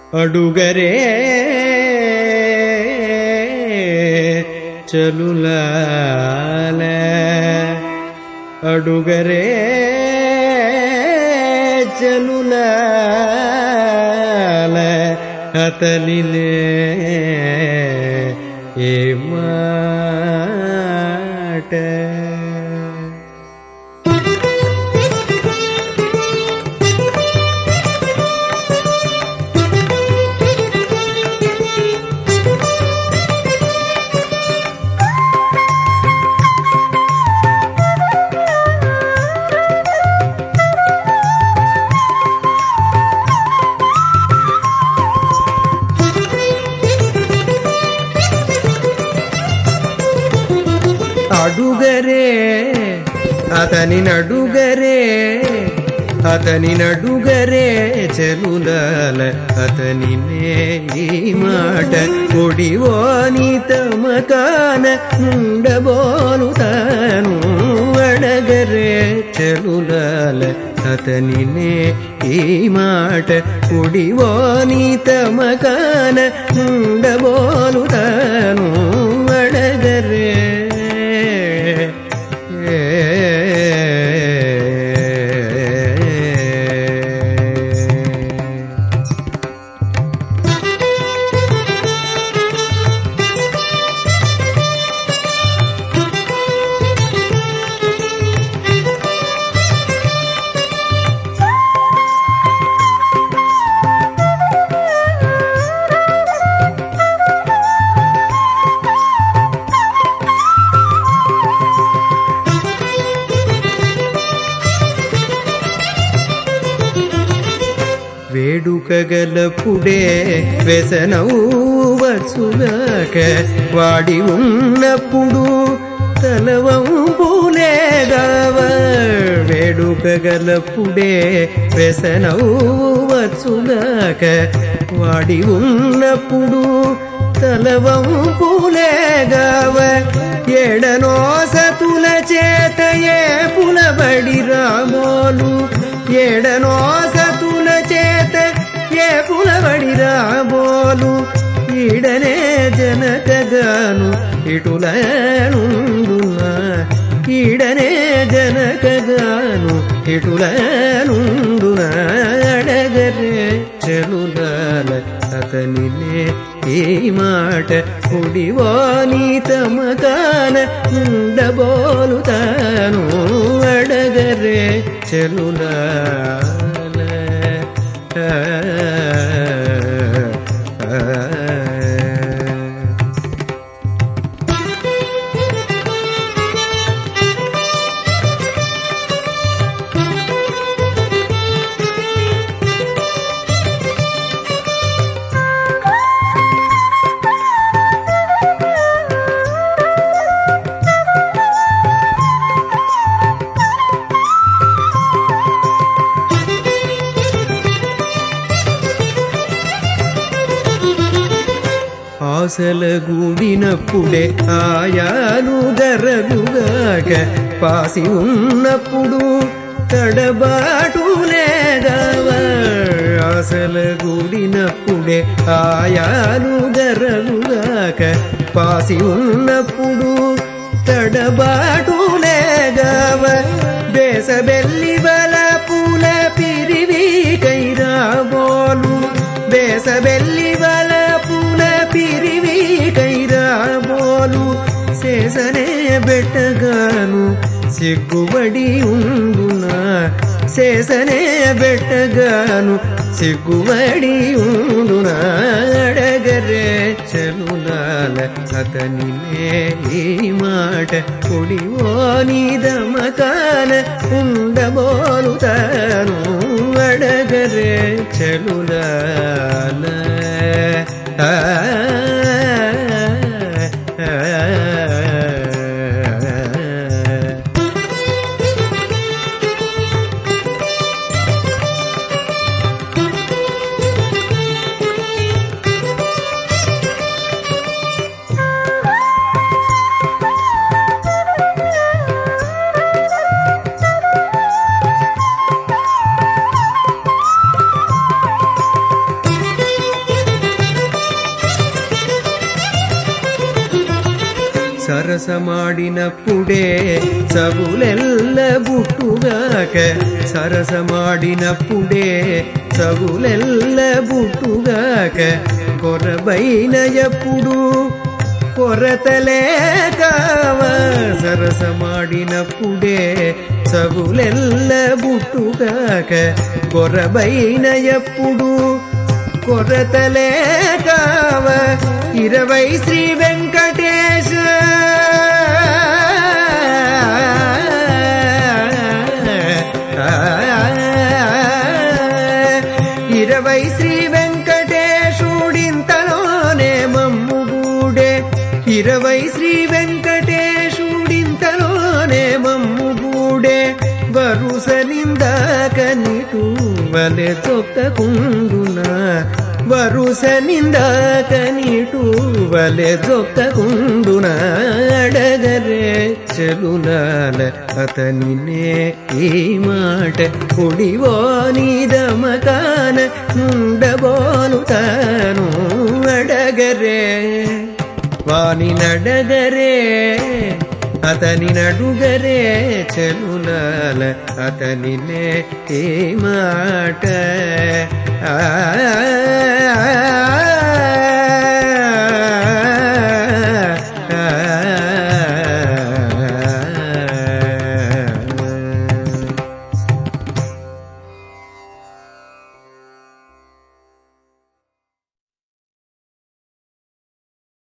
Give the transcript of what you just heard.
అడుగరే చలులాల అడుగరే చలులాల అతనినే ఏ మాట అడుగరే అతని నడుగరే అతని నడుగరే చెలులాల అతని ఈ మాట కొడివోని తమకాన నుండబోలు తాను అడగరే చెలులాల అతనినే ఈ మాట కుడివోని తమకాన నుండబోలు తాను అడగరే వేడుకగలపుడే వ్యసనవు వచ్చుగాక వాడి ఉన్నప్పుడు తలవంపులేదావ వేడుకగలపుడే వ్యసనవు వచ్చుగాక వాడి ఉన్నప్పుడు తలవంపులేగావ ఎడనో సతుల చేత ఏ పులబడి రామోలు ఎడనో సతుల చేత ఏ పులబడి రాబోలు ఈడనే జనకగాను ఇటులనుండునా ఈడనే జనకగాను ఇటులనుండునా అడగరే చెలులాల అతనినే ఈ మాట కుడివాని తమకాన ఉండబోలు తాను అడగరే చెలులాల ఆ, ఆ, ఆ. ఆశల గూడినప్పుడే ఆయాలు గరలుగాక పాసి ఉన్నప్పుడు తడబాటు లేదావ ఆశల గూడినప్పుడే ఆయాలు గరలుగాక పాసి ఉన్నప్పుడు తడబాటు లేదావ బేసబెల్లి బల పూల పిరివి కైరాబోలు బేసబెల్లి బల పూల పిరివి కైరాబోలు శేషనే బెట్టగాను సిగ్గుబడి ఉండునా శేషనే బెట్టగాను సిగ్గుబడి ఉండునా అడగరే చెలులాల అతనినే ఈ మాట కుడివో నీదమకాన ఉండబోలు తాను అడగరే చెలులాల ఆ, ఆ, ఆ. సరసమాడినప్పుడే సగులెల్ల బుట్టుగాక సరసమాడినప్పుడే సగులెల్ల బుట్టుగాక కొరబైన ఎప్పుడు కొరతలే కావ సరసమాడినప్పుడే సగులెల్ల బుట్టుగాక కొరబైన ఎప్పుడు కొరతలే కావ ఇరవై శ్రీ వెంకటేశ ఇరవై శ్రీ వెంకటేశుడింతలోనే మమ్ముగూడే ఇరవై శ్రీ వెంకటేశుడింతలోనే మమ్ముగూడే వరుసనిందాక నిటు వలె చొక్కకుండునా వరుస నిందాక నీటు వలె చొక్కకుండునా అడగరే చెలునాల అతనినే ఈ మాట కుడివో నీదమకాన నుండబోను తాను అడగరే వాని నడగరే అతని నడుగరే చెలునాల అతనినే ఏ మాట ఆ